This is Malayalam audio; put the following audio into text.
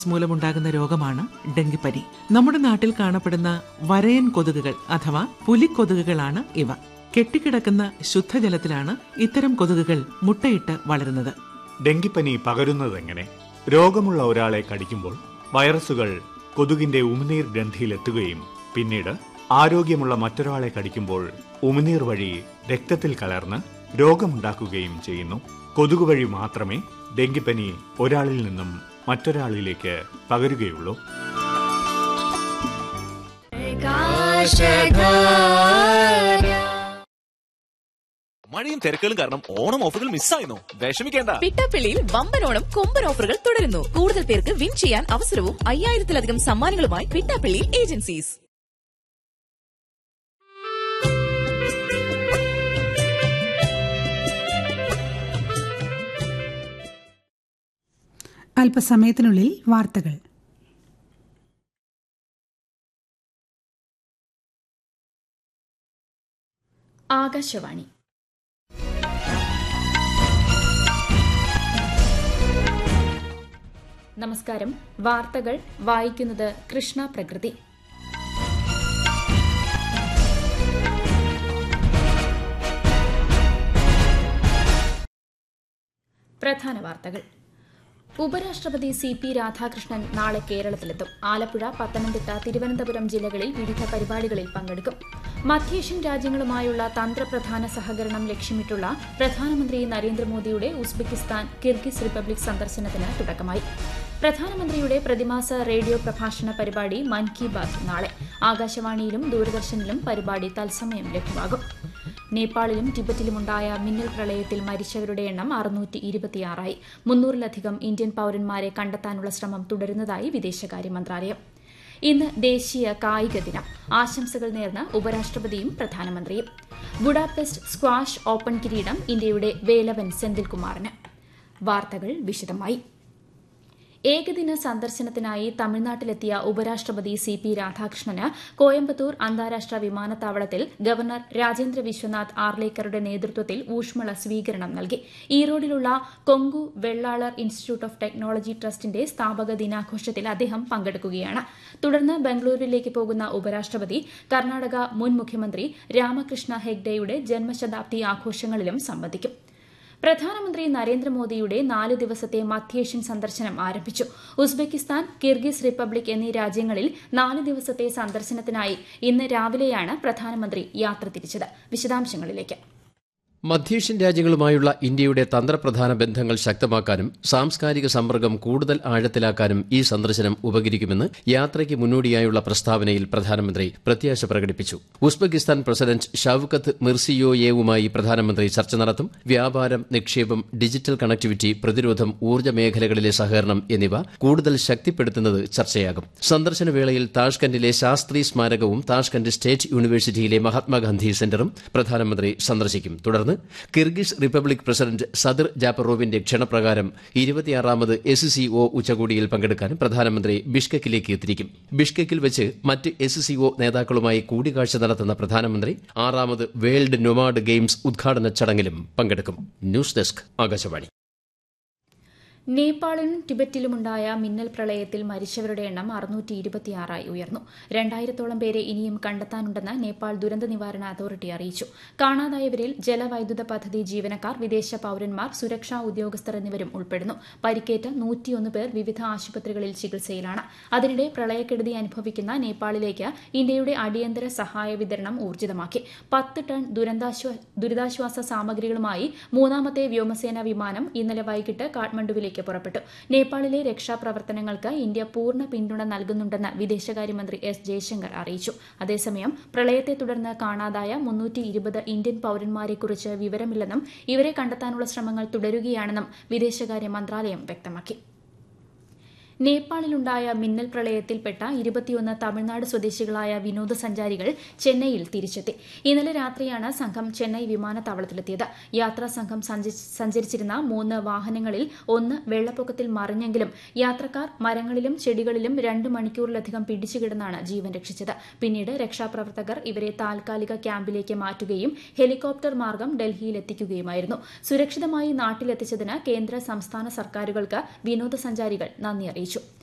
മൂലമുണ്ടാകുന്ന രോഗമാണ് ഡെങ്കിപ്പനി നമ്മുടെ നാട്ടിൽ കാണപ്പെടുന്ന വരയൻ കൊതുകുകൾ അഥവാ പുലിക്കൊതുകുകളാണ് ഇവ കെട്ടിക്കിടക്കുന്ന ശുദ്ധജലത്തിലാണ് ഇത്തരം കൊതുകുകൾ മുട്ടയിട്ട് വളരുന്നത് ഡെങ്കിപ്പനി പകരുന്നതെങ്ങനെ രോഗമുള്ള ഒരാളെ കടിക്കുമ്പോൾ വൈറസുകൾ കൊതുകിന്റെ ഉമിനീർ ഗ്രന്ഥിയിലെത്തുകയും പിന്നീട് ആരോഗ്യമുള്ള മറ്റൊരാളെ കടിക്കുമ്പോൾ ഉമിനീർ വഴി രക്തത്തിൽ കലർന്ന് രോഗമുണ്ടാക്കുകയും ചെയ്യുന്നു കൊതുക് വഴി മാത്രമേ ഡെങ്കിപ്പനി ഒരാളിൽ നിന്നും മറ്റൊരാളിലേക്ക് പകരുകയുള്ളൂ മഴയും തിരക്കുകളും കാരണം ഓണം ഓഫറുകൾ മിസ്സായിരുന്നു വിഷമിക്കേണ്ട പിട്ടാപ്പള്ളിയിൽ വമ്പനോണം കൊമ്പൻ ഓഫറുകൾ തുടരുന്നു കൂടുതൽ പേർക്ക് വിൻ ചെയ്യാൻ അവസരവും അയ്യായിരത്തിലധികം സമ്മാനങ്ങളുമായി പിട്ടാപ്പള്ളി ഏജൻസീസ് അല്പസമയത്തിനുള്ളിൽ വാർത്തകൾ ആകാശവാണി നമസ്കാരം വാർത്തകൾ വായിക്കുന്നത് കൃഷ്ണ പ്രകൃതി പ്രധാന വാർത്തകൾ ഉപരാഷ്ട്രപതി സി പി രാധാകൃഷ്ണൻ നാളെ കേരളത്തിലെത്തും ആലപ്പുഴ പത്തനംതിട്ട തിരുവനന്തപുരം ജില്ലകളിൽ വിവിധ പരിപാടികളിൽ പങ്കെടുക്കും മധ്യേഷ്യൻ രാജ്യങ്ങളുമായുള്ള തന്ത്രപ്രധാന സഹകരണം ലക്ഷ്യമിട്ടുള്ള പ്രധാനമന്ത്രി നരേന്ദ്രമോദിയുടെ ഉസ്ബെക്കിസ്ഥാൻ കിർഗിസ് റിപ്പബ്ലിക് സന്ദർശനത്തിന് തുടക്കമായി പ്രധാനമന്ത്രിയുടെ പ്രതിമാസ റേഡിയോ പ്രഭാഷണ പരിപാടി മൻ കി ബാത് നാളെ ആകാശവാണിയിലും ദൂരദർശനിലും പരിപാടി തത്സമയം ലഭ്യമാകും നേപ്പാളിലും ടിബറ്റിലുമുണ്ടായ മിന്നൽ പ്രളയത്തിൽ മരിച്ചവരുടെ എണ്ണം അറുന്നൂറ്റി ഇരുപത്തിയാറായി മുന്നൂറിലധികം ഇന്ത്യൻ പൌരന്മാരെ കണ്ടെത്താനുള്ള ശ്രമം തുടരുന്നതായി വിദേശകാര്യ മന്ത്രാലയം ഇന്ന് ദേശീയ കായിക ദിനം ആശംസകൾ നേർന്ന് ഉപരാഷ്ട്രപതിയും പ്രധാനമന്ത്രിയും ബുഡാപെസ്റ്റ് സ്ക്വാഷ് ഓപ്പൺ കിരീടം ഇന്ത്യയുടെ വേലവൻ സെന്തിൽകുമാറിന് വാർത്തകൾ വിശദമായി ഏകദിന സന്ദർശനത്തിനായി തമിഴ്നാട്ടിലെത്തിയ ഉപരാഷ്ട്രപതി സി പി രാധാകൃഷ്ണന് കോയമ്പത്തൂർ അന്താരാഷ്ട്ര വിമാനത്താവളത്തിൽ ഗവർണർ രാജേന്ദ്ര വിശ്വനാഥ് ആർലേക്കറുടെ നേതൃത്വത്തിൽ ഊഷ്മള സ്വീകരണം നൽകി ഈറോഡിലുള്ള Kongu Vellalar institute of technology ട്രസ്റ്റിന്റെ സ്ഥാപക ദിനാഘോഷത്തിൽ അദ്ദേഹം പങ്കെടുക്കുകയാണ് തുടർന്ന് ബംഗളൂരുവിലേക്ക് പോകുന്ന ഉപരാഷ്ട്രപതി കർണാടക മുൻ മുഖ്യമന്ത്രി രാമകൃഷ്ണ ഹെഗ്ഡെയുടെ ജന്മശതാബ്ദി ആഘോഷങ്ങളിലും സംബന്ധിക്കും പ്രധാനമന്ത്രി നരേന്ദ്രമോദിയുടെ നാല് ദിവസത്തെ മധ്യേഷ്യൻ സന്ദർശനം ആരംഭിച്ചു ഉസ്ബെക്കിസ്ഥാൻ കിർഗിസ് റിപ്പബ്ലിക് എന്നീ രാജ്യങ്ങളിൽ നാല് ദിവസത്തെ സന്ദർശനത്തിനായി ഇന്ന് രാവിലെയാണ് പ്രധാനമന്ത്രി യാത്ര തിരിച്ചത് വിശദാംശങ്ങളിലേക്ക് മധ്യേഷ്യൻ രാജ്യങ്ങളുമായുള്ള ഇന്ത്യയുടെ തന്ത്രപ്രധാന ബന്ധങ്ങൾ ശക്തമാക്കാനും സാംസ്കാരിക സമ്പർക്കം കൂടുതൽ ആഴത്തിലാക്കാനും ഈ സന്ദർശനം ഉപകരിക്കുമെന്ന് യാത്രയ്ക്ക് മുന്നോടിയായുള്ള പ്രസ്താവനയിൽ പ്രധാനമന്ത്രി പ്രത്യാശ പ്രകടിപ്പിച്ചു ഉസ്ബെക്കിസ്ഥാൻ പ്രസിഡന്റ് ഷൌക്കത്ത് മിർസിയോയേവുമായി പ്രധാനമന്ത്രി ചർച്ച നടത്തും വ്യാപാരം നിക്ഷേപം ഡിജിറ്റൽ കണക്ടിവിറ്റി പ്രതിരോധം ഊർജ്ജ മേഖലകളിലെ സഹകരണം എന്നിവ കൂടുതൽ ശക്തിപ്പെടുത്തുന്നത് ചർച്ചയാകും സന്ദർശന വേളയിൽ താഷ്കന്റിലെ ശാസ്ത്രി സ്മാരകവും താഷ്കന്റ് സ്റ്റേറ്റ് യൂണിവേഴ്സിറ്റിയിലെ മഹാത്മാഗാന്ധി സെന്ററും പ്രധാനമന്ത്രി സന്ദർശിക്കും തുടർന്ന് കിർഗിസ് റിപ്പബ്ലിക് പ്രസിഡന്റ് സദിർ ജാപ്പറോവിന്റെ ക്ഷണപ്രകാരം ഇരുപത്തിയാറാമത് എസ് സിഒ ഉച്ചകോടിയിൽ പങ്കെടുക്കാൻ പ്രധാനമന്ത്രി ബിഷ്കക്കിലേക്ക് തിരിക്കും ബിഷ്കക്കിൽ വെച്ച് മറ്റ് എസ് സിഒ നേതാക്കളുമായി കൂടിക്കാഴ്ച നടത്തുന്ന പ്രധാനമന്ത്രി ആറാമത് വേൾഡ് നൊമാഡ് ഗെയിംസ് ഉദ്ഘാടന ചടങ്ങിലും പങ്കെടുക്കും ന്യൂസ് ഡെസ്ക് ആകാശവാണി നേപ്പാളിലും ടിബറ്റിലുമുണ്ടായ മിന്നൽ പ്രളയത്തിൽ മരിച്ചവരുടെ എണ്ണം അറുന്നൂറ്റി ഇരുപത്തിയാറായി ഉയർന്നു രണ്ടായിരത്തോളം പേരെ ഇനിയും കണ്ടെത്താനുണ്ടെന്ന് നേപ്പാൾ ദുരന്ത നിവാരണ അതോറിറ്റി അറിയിച്ചു കാണാതായവരിൽ ജലവൈദ്യുത പദ്ധതി ജീവനക്കാർ വിദേശ പൌരന്മാർ സുരക്ഷാ ഉദ്യോഗസ്ഥർ എന്നിവരും ഉൾപ്പെടുന്നു പരിക്കേറ്റ നൂറ്റിയൊന്ന് പേർ വിവിധ ആശുപത്രികളിൽ ചികിത്സയിലാണ് അതിനിടെ പ്രളയക്കെടുതി അനുഭവിക്കുന്ന നേപ്പാളിലേക്ക് ഇന്ത്യയുടെ അടിയന്തര സഹായ വിതരണം ഊർജിതമാക്കി പത്ത് ടൺ ദുരന്താശ്വാ ദുരിതാശ്വാസ സാമഗ്രികളുമായി മൂന്നാമത്തെ വ്യോമസേന വിമാനം ഇന്നലെ വൈകിട്ട് കാഠ്മണ്ഡുവിലേക്ക് ഇന്ത്യയിലേക്ക് പുറപ്പെട്ടു നേപ്പാളിലെ രക്ഷാപ്രവർത്തനങ്ങൾക്ക് ഇന്ത്യ പൂർണ്ണ പിന്തുണ നൽകുന്നുണ്ടെന്ന് വിദേശകാര്യമന്ത്രി എസ് ജയശങ്കർ അറിയിച്ചു അതേസമയം പ്രളയത്തെ തുടർന്ന് കാണാതായ മുന്നൂറ്റി ഇരുപത് ഇന്ത്യൻ പൌരന്മാരെക്കുറിച്ച് വിവരമില്ലെന്നും ഇവരെ കണ്ടെത്താനുള്ള ശ്രമങ്ങൾ തുടരുകയാണെന്നും വിദേശകാര്യ മന്ത്രാലയം വ്യക്തമാക്കി നേപ്പാളിലുണ്ടായ മിന്നൽ പ്രളയത്തിൽപ്പെട്ട ഇരുപത്തിയൊന്ന് തമിഴ്നാട് സ്വദേശികളായ വിനോദസഞ്ചാരികൾ ചെന്നൈയിൽ തിരിച്ചെത്തി ഇന്നലെ രാത്രിയാണ് സംഘം ചെന്നൈ വിമാനത്താവളത്തിലെത്തിയത് യാത്രാ സംഘം സഞ്ചരിച്ചിരുന്ന മൂന്ന് വാഹനങ്ങളിൽ ഒന്ന് വെള്ളപ്പൊക്കത്തിൽ മറിഞ്ഞെങ്കിലും യാത്രക്കാർ മരങ്ങളിലും ചെടികളിലും രണ്ട് മണിക്കൂറിലധികം പിടിച്ചുകിടന്നാണ് ജീവൻ രക്ഷിച്ചത് പിന്നീട് രക്ഷാപ്രവർത്തകർ ഇവരെ താൽക്കാലിക ക്യാമ്പിലേക്ക് മാറ്റുകയും ഹെലികോപ്റ്റർ മാർഗം ഡൽഹിയിലെത്തിക്കുകയുമായിരുന്നു സുരക്ഷിതമായി നാട്ടിലെത്തിച്ചതിന് കേന്ദ്ര സംസ്ഥാന സർക്കാരുകൾക്ക് വിനോദസഞ്ചാരികൾ നന്ദി അറിയിച്ചു